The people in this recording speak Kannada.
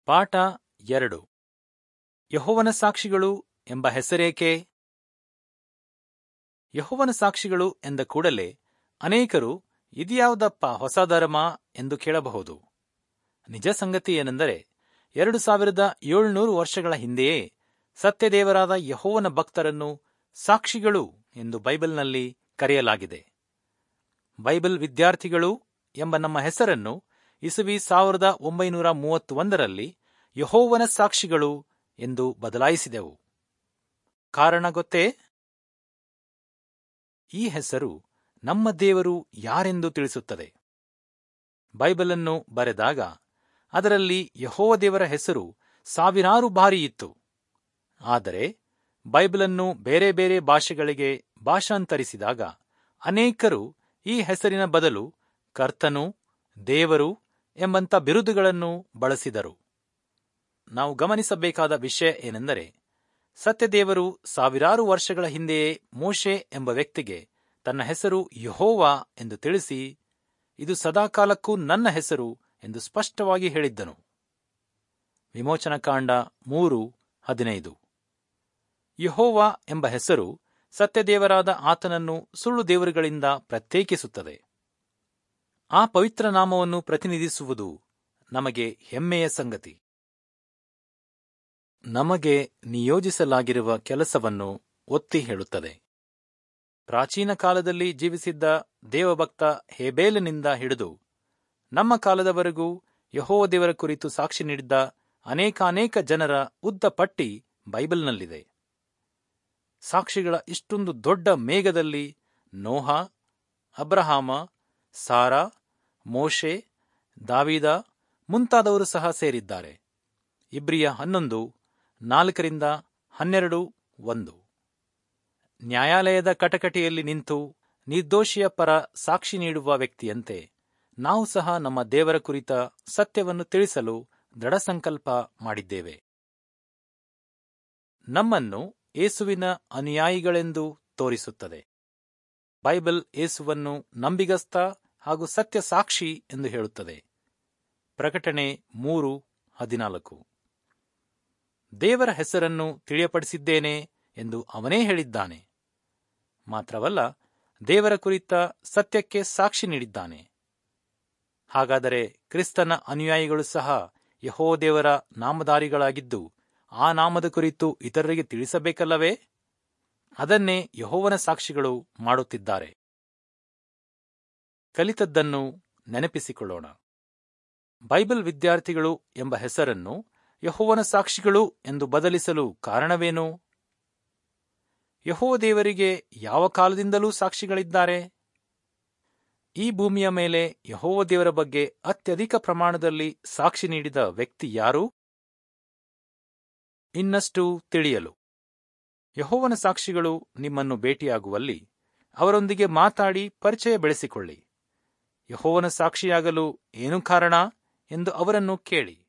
ಪಾಠ ಎರಡು ಯಹೋವನ ಸಾಕ್ಷಿಗಳು ಎಂಬ ಹೆಸರೇಕೆ ಯಹೋವನ ಸಾಕ್ಷಿಗಳು ಎಂದ ಕೂಡಲೇ ಅನೇಕರು ಇದ್ಯಾವುದಪ್ಪ ಹೊಸ ಧರ್ಮ ಎಂದು ಕೇಳಬಹುದು ನಿಜ ಸಂಗತಿ ಏನೆಂದರೆ ಎರಡು ಸಾವಿರದ ಏಳುನೂರು ವರ್ಷಗಳ ಹಿಂದೆಯೇ ಸತ್ಯದೇವರಾದ ಯಹೋವನ ಭಕ್ತರನ್ನು ಸಾಕ್ಷಿಗಳು ಎಂದು ಬೈಬಲ್ನಲ್ಲಿ ಕರೆಯಲಾಗಿದೆ ಬೈಬಲ್ ವಿದ್ಯಾರ್ಥಿಗಳು ಎಂಬ ನಮ್ಮ ಹೆಸರನ್ನು ಇಸುವಿ ಸಾವಿರದ ಒಂಬೈನೂರ ಮೂವತ್ತೊಂದರಲ್ಲಿ ಯಹೋವನ ಸಾಕ್ಷಿಗಳು ಎಂದು ಬದಲಾಯಿಸಿದೆವು ಕಾರಣ ಗೊತ್ತೇ ಈ ಹೆಸರು ನಮ್ಮ ದೇವರು ಯಾರೆಂದು ತಿಳಿಸುತ್ತದೆ ಬೈಬಲನ್ನು ಬರೆದಾಗ ಅದರಲ್ಲಿ ಯಹೋವ ದೇವರ ಹೆಸರು ಸಾವಿರಾರು ಬಾರಿ ಇತ್ತು ಆದರೆ ಬೈಬಲನ್ನು ಬೇರೆ ಬೇರೆ ಭಾಷೆಗಳಿಗೆ ಭಾಷಾಂತರಿಸಿದಾಗ ಅನೇಕರು ಈ ಹೆಸರಿನ ಬದಲು ಕರ್ತನು ದೇವರು ಎಂಬಂಥ ಬಿರುದುಗಳನ್ನು ಬಳಸಿದರು ನಾವು ಗಮನಿಸಬೇಕಾದ ವಿಷಯ ಏನೆಂದರೆ ಸತ್ಯದೇವರು ಸಾವಿರಾರು ವರ್ಷಗಳ ಹಿಂದೆಯೇ ಮೋಶೆ ಎಂಬ ವ್ಯಕ್ತಿಗೆ ತನ್ನ ಹೆಸರು ಯಹೋವಾ ಎಂದು ತಿಳಿಸಿ ಇದು ಸದಾಕಾಲಕ್ಕೂ ನನ್ನ ಹೆಸರು ಎಂದು ಸ್ಪಷ್ಟವಾಗಿ ಹೇಳಿದ್ದನು ವಿಮೋಚನಕಾಂಡ ಮೂರು ಹದಿನೈದು ಯಹೋವಾ ಎಂಬ ಹೆಸರು ಸತ್ಯದೇವರಾದ ಆತನನ್ನು ಸುಳ್ಳು ದೇವರುಗಳಿಂದ ಪ್ರತ್ಯೇಕಿಸುತ್ತದೆ ಆ ಪವಿತ್ರ ನಾಮವನ್ನು ಪ್ರತಿನಿಧಿಸುವುದು ನಮಗೆ ಹೆಮ್ಮೆಯ ಸಂಗತಿ ನಮಗೆ ನಿಯೋಜಿಸಲಾಗಿರುವ ಕೆಲಸವನ್ನು ಒತ್ತಿ ಹೇಳುತ್ತದೆ ಪ್ರಾಚೀನ ಕಾಲದಲ್ಲಿ ಜೀವಿಸಿದ್ದ ದೇವಭಕ್ತ ಹೇಬೇಲನಿಂದ ಹಿಡಿದು ನಮ್ಮ ಕಾಲದವರೆಗೂ ಯಹೋವ ದೇವರ ಕುರಿತು ಸಾಕ್ಷಿ ನೀಡಿದ್ದ ಅನೇಕಾನೇಕ ಜನರ ಉದ್ದ ಪಟ್ಟಿ ಬೈಬಲ್ನಲ್ಲಿದೆ ಸಾಕ್ಷಿಗಳ ಇಷ್ಟೊಂದು ದೊಡ್ಡ ಮೇಘದಲ್ಲಿ ನೋಹ ಅಬ್ರಹಾಮ ಸಾರಾ ಮೋಶೆ ದಾವಿದ ಮುಂತಾದವರು ಸಹ ಸೇರಿದ್ದಾರೆ ಇಬ್ರಿಯ ಹನ್ನೊಂದು ನಾಲ್ಕರಿಂದ ಹನ್ನೆರಡು ಒಂದು ನ್ಯಾಯಾಲಯದ ಕಟಕಟೆಯಲ್ಲಿ ನಿಂತು ನಿರ್ದೋಷಿಯ ಪರ ಸಾಕ್ಷಿ ನೀಡುವ ವ್ಯಕ್ತಿಯಂತೆ ನಾವು ಸಹ ನಮ್ಮ ದೇವರ ಕುರಿತ ಸತ್ಯವನ್ನು ತಿಳಿಸಲು ದೃಢ ಸಂಕಲ್ಪ ಮಾಡಿದ್ದೇವೆ ನಮ್ಮನ್ನು ಏಸುವಿನ ಅನುಯಾಯಿಗಳೆಂದು ತೋರಿಸುತ್ತದೆ ಬೈಬಲ್ ಏಸುವನ್ನು ನಂಬಿಗಸ್ತ ಹಾಗೂ ಸತ್ಯ ಸಾಕ್ಷಿ ಎಂದು ಹೇಳುತ್ತದೆ ಪ್ರಕಟಣೆ ಮೂರು ಹದಿನಾಲ್ಕು ದೇವರ ಹೆಸರನ್ನು ತಿಳಿಯಪಡಿಸಿದ್ದೇನೆ ಎಂದು ಅವನೇ ಹೇಳಿದ್ದಾನೆ ಮಾತ್ರವಲ್ಲ ದೇವರ ಕುರಿತ ಸತ್ಯಕ್ಕೆ ಸಾಕ್ಷಿ ನೀಡಿದ್ದಾನೆ ಹಾಗಾದರೆ ಕ್ರಿಸ್ತನ ಅನುಯಾಯಿಗಳು ಸಹ ಯಹೋ ದೇವರ ನಾಮಧಾರಿಗಳಾಗಿದ್ದು ಆ ನಾಮದ ಕುರಿತು ಇತರರಿಗೆ ತಿಳಿಸಬೇಕಲ್ಲವೇ ಅದನ್ನೇ ಯಹೋವನ ಸಾಕ್ಷಿಗಳು ಮಾಡುತ್ತಿದ್ದಾರೆ ಕಲಿತದ್ದನ್ನು ನೆನಪಿಸಿಕೊಳ್ಳೋಣ ಬೈಬಲ್ ವಿದ್ಯಾರ್ಥಿಗಳು ಎಂಬ ಹೆಸರನ್ನು ಯಹೋವನ ಸಾಕ್ಷಿಗಳು ಎಂದು ಬದಲಿಸಲು ಕಾರಣವೇನು ಯಹೋ ದೇವರಿಗೆ ಯಾವ ಕಾಲದಿಂದಲೂ ಸಾಕ್ಷಿಗಳಿದ್ದಾರೆ ಈ ಭೂಮಿಯ ಮೇಲೆ ಯಹೋವ ದೇವರ ಬಗ್ಗೆ ಅತ್ಯಧಿಕ ಪ್ರಮಾಣದಲ್ಲಿ ಸಾಕ್ಷಿ ನೀಡಿದ ವ್ಯಕ್ತಿ ಯಾರು ಇನ್ನಷ್ಟು ತಿಳಿಯಲು ಯಹೋವನ ಸಾಕ್ಷಿಗಳು ನಿಮ್ಮನ್ನು ಭೇಟಿಯಾಗುವಲ್ಲಿ ಅವರೊಂದಿಗೆ ಮಾತಾಡಿ ಪರಿಚಯ ಬೆಳೆಸಿಕೊಳ್ಳಿ ಯಹೋವನ ಸಾಕ್ಷಿಯಾಗಲು ಏನು ಕಾರಣ ಎಂದು ಅವರನ್ನು ಕೇಳಿ